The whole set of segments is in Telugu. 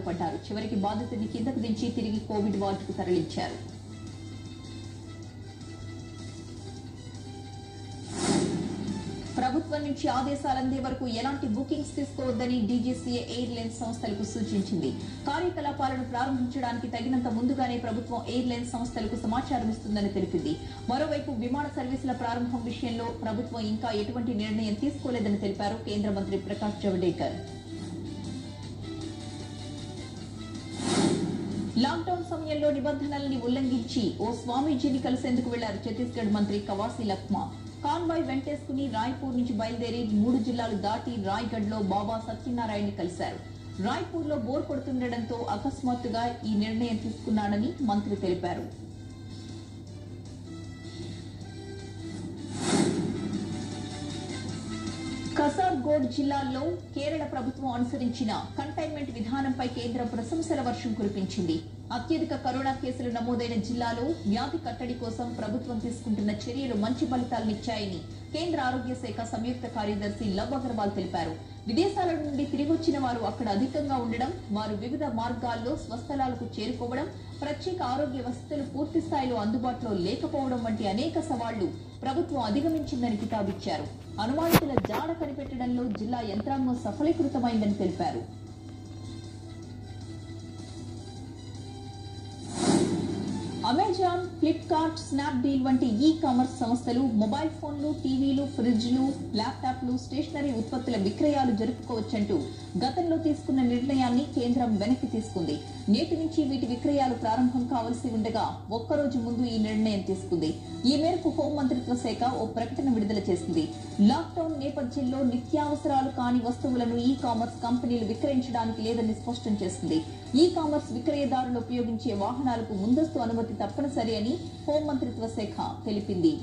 పడ్డారు చివరికి బాధితుడిని కిందకు దించి తిరిగి కోవిడ్ వార్డుకు తరలించారు ప్రభుత్వం నుంచి ఆదేశాలు అందే వరకు ఎలాంటి బుకింగ్స్ తీసుకోవద్దని డీజీసీఏ ఎయిర్లైన్స్ సంస్థలకు సూచించింది కార్యకలాపాలను ప్రారంభించడానికి తగినంత ముందుగానే ప్రభుత్వం ఎయిర్లైన్స్ సంస్థలకు సమాచారం ఇస్తుందని తెలిపింది మరోవైపు విమాన సర్వీసుల ప్రారంభం విషయంలో ప్రభుత్వం ఇంకా ఎటువంటి నిర్ణయం తీసుకోలేదని తెలిపారు కేంద్ర మంత్రి ప్రకాష్ జవడేకర్ లాక్డౌన్ సమయంలో నిబంధనల్ని ఉల్లంఘించి ఓ స్వామీజీని కలిసేందుకు వెళ్లారు ఛత్తీస్గఢ్ మంత్రి కవాసి లఖ్మా కాన్వాయ్ వెంటేసుకుని రాయ్పూర్ నుంచి బయలుదేరి మూడు జిల్లాలు దాటి రాయ్గఢ్ లో బాబా సత్యనారాయణని కలిశారు రాయ్పూర్ లో బోర్ కొడుతుండటంతో అకస్మాత్తుగా ఈ నిర్ణయం తీసుకున్నానని మంత్రి తెలిపారు కసార్గోడ్ జిల్లాల్లో కేరళ ప్రభుత్వం అనుసరించిన కంటైన్మెంట్ విధానంపై కేంద్రం ప్రశంసల వర్షం కురిపించింది అత్యధిక కరోనా కేసులు నమోదైన జిల్లాలో వ్యాధి కట్టడి కోసం ప్రభుత్వం తీసుకుంటున్న చర్యలు మంచి ఫలితాలనిచ్చాయని కేంద్ర ఆరోగ్య శాఖ సంయుక్త కార్యదర్శి లవ్ అగర్వాల్ తెలిపారు విదేశాల నుండి తిరిగి వచ్చిన వారు అక్కడ అధికంగా ఉండడం వారు వివిధ మార్గాల్లో స్వస్థలాలకు చేరుకోవడం ప్రత్యేక ఆరోగ్య వసతులు పూర్తి స్థాయిలో అందుబాటులో లేకపోవడం వంటి అనేక సవాళ్లు ప్రభుత్వం అధిగమించిందని కితాబిచ్చారు అనుమానితుల జాడ కనిపెట్టడంలో జిల్లా యంత్రాంగం సఫలీకృతమైందని తెలిపారు అమెజాన్ ఫ్లిప్కార్ట్ స్నాప్డీల్ వంటి ఈ కామర్స్ సంస్థలు మొబైల్ ఫోన్లు టీవీలు ఫ్రిడ్జ్లు ల్యాప్టాప్లు స్టేషనరీ ఉత్పత్తుల విక్రయాలు జరుపుకోవచ్చంటూ గతంలో తీసుకున్న నిర్ణయాన్ని కేంద్రం వెనక్కి తీసుకుంది నేటి నుంచి వీటి విక్రయాలు ప్రారంభం కావాల్సి ఉండగా ఒక్కరోజు ముందు ఈ నిర్ణయం తీసుకుంది ఈ మేరకు హోం మంత్రిత్వ శాఖ ఓ ప్రకటన విడుదల చేసింది లాక్డౌన్ నేపథ్యంలో నిత్యావసరాలు కాని వస్తువులను ఈ కామర్స్ కంపెనీలు విక్రయించడానికి లేదని స్పష్టం చేసింది ఈ కామర్స్ విక్రయదారులు ఉపయోగించే వాహనాలకు ముందస్తు అనుమతి తప్పనిసరి అని హోం మంత్రిత్వ శాఖ తెలిపింది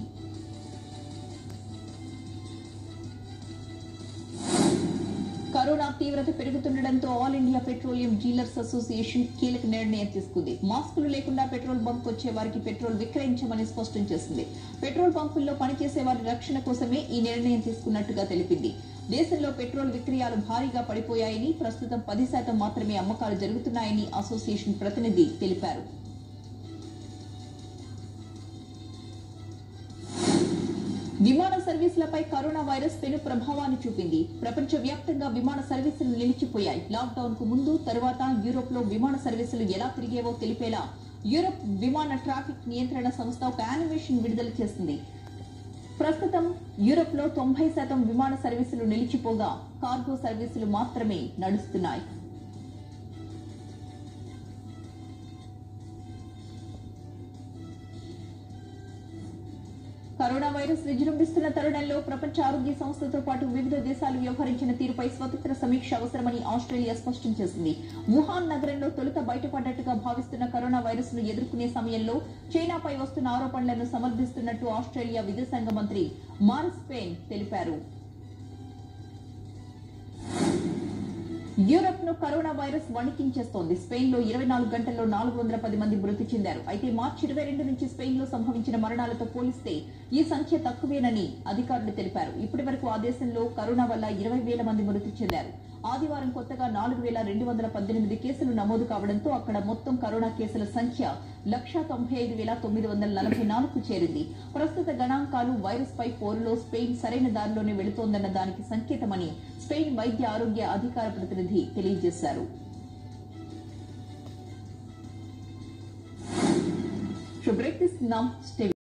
కరోనా తీవ్రత పెరుగుతుండటంతో all India petroleum dealers association కీలక నిర్ణయం తీసుకుంది మాస్కులు లేకుండా పెట్రోల్ బంక్ వచ్చే వారికి పెట్రోల్ విక్రయించమని స్పష్టం చేసింది పెట్రోల్ బంకుల్లో పనిచేసే వారి రక్షణ కోసమే ఈ నిర్ణయం తీసుకున్నట్టుగా తెలిపింది దేశంలో పెట్రోల్ విక్రయాలు భారీగా పడిపోయాయని ప్రస్తుతం పది శాతం మాత్రమే అమ్మకాలు జరుగుతున్నాయని అసోసియేషన్ ప్రతినిధి తెలిపారు విమాన సర్వీసులపై కరోనా వైరస్ పెను ప్రభావాన్ని చూపింది ప్రపంచ వ్యాప్తంగా విమాన సర్వీసులు నిలిచిపోయాయి లాక్డౌన్ కు ముందు తరువాత యూరోప్ లో విమాన సర్వీసులు ఎలా తిరిగేవో తెలిపేలా యూరోప్ విమాన ట్రాఫిక్ నియంత్రణ సంస్థ ఒక యానిమేషన్ విడుదల చేసింది ప్రస్తుతం యూరోప్ లో తొంభై శాతం విమాన సర్వీసులు నిలిచిపోగా కార్గో సర్వీసులు మాత్రమే నడుస్తున్నాయి కరోనా వైరస్ విజృంభిస్తున్న తరుణంలో ప్రపంచ ఆరోగ్య సంస్థతో పాటు వివిధ దేశాలు వ్యవహరించిన తీరుపై స్వతంత్ర సమీక్ష అవసరమని ఆస్ట్రేలియా స్పష్టం చేసింది వుహాన్ నగరంలో తొలుత బయటపడ్డట్టుగా భావిస్తున్న కరోనా వైరస్ ను ఎదుర్కొనే సమయంలో చైనాపై వస్తున్న ఆరోపణలను సమర్థిస్తున్నట్టు ఆస్ట్రేలియా విదేశాంగ మంత్రి మారిస్ పెయిన్ తెలిపారు యూరప్ ను కరోనా వైరస్ వణికించేస్తోంది స్పెయిన్ లో ఇరవై నాలుగు గంటల్లో నాలుగు వందల పది మంది మృతి చెందారు అయితే మార్చి ఇరవై రెండు నుంచి స్పెయిన్ లో సంభవించిన మరణాలతో పోలిస్తే ఈ సంఖ్య తక్కువేనని అధికారులు తెలిపారు ఇప్పటి వరకు ఆ దేశంలో కరోనా వల్ల ఇరవై వేల మంది మృతి చెందారు ఆదివారం కొత్తగా నాలుగు వేల రెండు వందల పద్దెనిమిది కేసులు నమోదు కావడంతో అక్కడ మొత్తం కరోనా కేసుల సంఖ్య లక్ష తొంభై ఐదు వేల తొమ్మిది వందల నలభై నాలుగు చేరింది ప్రస్తుత గణాంకాలు వైరస్ పై పోరులో స్పెయిన్ సరైన దారిలోనే వెళుతోందన్న దానికి సంకేతమని స్పెయిన్ వైద్య ఆరోగ్య అధికార ప్రతినిధి తెలియజేశారు To break this numb